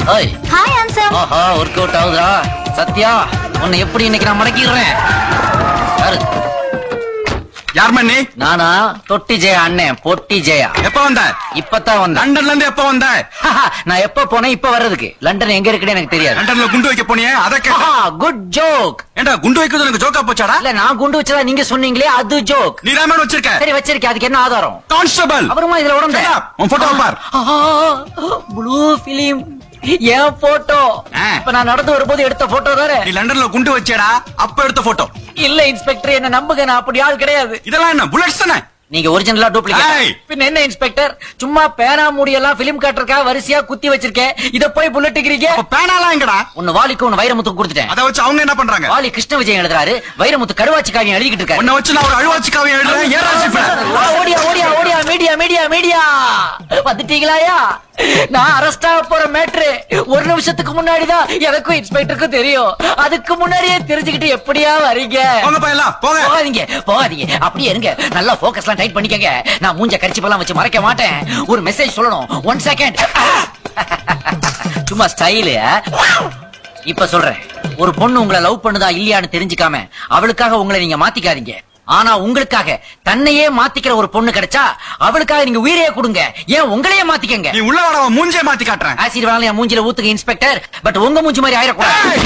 ஓய் hi answer ஆஹா work out ஆகுதா சத்யா உன்னை எப்படி இன்னைக்கு நான் மடக்கிடுறேன் யாரு யார் மண்ணி நானா தொட்டி ஜெயா அண்ணன் பொட்டி ஜெயா எப்ப வந்த இப்பதான் வந்தேன் லண்டன்ல இருந்து எப்ப வந்த நான் எப்ப போனேன் இப்ப வர்றதுக்கு லண்டன் எங்க இருக்குன்னு எனக்கு தெரியாது லண்டன்ல குண்டு வைக்க போனியே அத கேட்ட குட் ஜோக் ஏண்டா குண்டு வைக்கிறது எனக்கு ஜோக்கா போச்சாடா இல்ல நான் குண்டு வச்சதா நீங்க சொன்னீங்களே அது ஜோக் நீ தான் வச்சிருக்க சரி வச்சிருக்கேன் அதுக்கு என்ன ஆதாரம் கான்ஸ்டபிள் அப்புறமா இதுல உடம்பு உன் போட்டோ பார் ப்ளூ பிலிம் என் போட்டோ ஆ. இப்ப நான் நடந்து வரும்போது எடுத்த போட்டோ தானே நீ லண்டன்ல குண்டு வச்சேடா அப்ப எடுத்த போட்டோ இல்ல இன்ஸ்பெக்டர் என்ன நம்புங்க நான் அப்படி ஆள் கிடையாது இதெல்லாம் என்ன புல்லட்ஸ் தானே நீங்க ஒரிஜினலா ஏய். டூப்ளிகேட் பின்ன என்ன இன்ஸ்பெக்டர் சும்மா பேனா மூடியெல்லாம் பிலிம் காட்டுறக்கா வரிசையா குத்தி வச்சிருக்கேன் இத போய் புல்லட்டுக்கிறீங்க அப்ப பேனாலாம் எங்கடா ஒன்னு வாலிக்கு ஒன்னு வைரமுத்துக்கு கொடுத்துட்டேன் அத வச்சு அவங்க என்ன பண்றாங்க வாலி கிருஷ்ண விஜயன் எழுதுறாரு வைரமுத்து கருவாச்சி காவியம் எழுதிக்கிட்டு இருக்காரு உன்னை வச்சு நான் ஒரு அழுவாச்சி காவியம் எழுதுறேன் ஏன் ராசி ஆ, ஓடியா ஓடியா ஓடியா மீடியா மீடியா மீடியா வந்துட்டீங்களாயா நான் அரெஸ்ட் ஆக போற மேட்ரு ஒரு நிமிஷத்துக்கு முன்னாடிதான் எனக்கும் இன்ஸ்பெக்டருக்கும் தெரியும் அதுக்கு முன்னாடியே தெரிஞ்சுக்கிட்டு எப்படியா வரீங்க போங்க போயலாம் போங்க போகாதீங்க போகாதீங்க அப்படியே இருங்க நல்லா போக்கஸ்லாம் டைட் பண்ணிக்கங்க நான் மூஞ்ச கரிச்சிப்பெல்லாம் வச்சு மறைக்க மாட்டேன் ஒரு மெசேஜ் சொல்லணும் ஒன் செகண்ட் சும்மா ஸ்டைலு இப்ப சொல்றேன் ஒரு பொண்ணு உங்களை லவ் பண்ணுதா இல்லையான்னு தெரிஞ்சுக்காம அவளுக்காக உங்களை நீங்க மாத்திக்காதீங்க ஆனா உங்களுக்காக தன்னையே மாத்திக்கிற ஒரு பொண்ணு கிடைச்சா அவளுக்காக நீங்க உயிரையே கொடுங்க ஏன் உங்களையே மாத்திக்கங்க நீ உள்ள வர மூஞ்சே மாத்தி காட்டுறேன் ஆசிட் வேணாலும் என் மூஞ்சில ஊத்துங்க இன்ஸ்பெக்டர் பட் உங்க மூஞ்சி மாதிரி ஆயிடக்கூடாது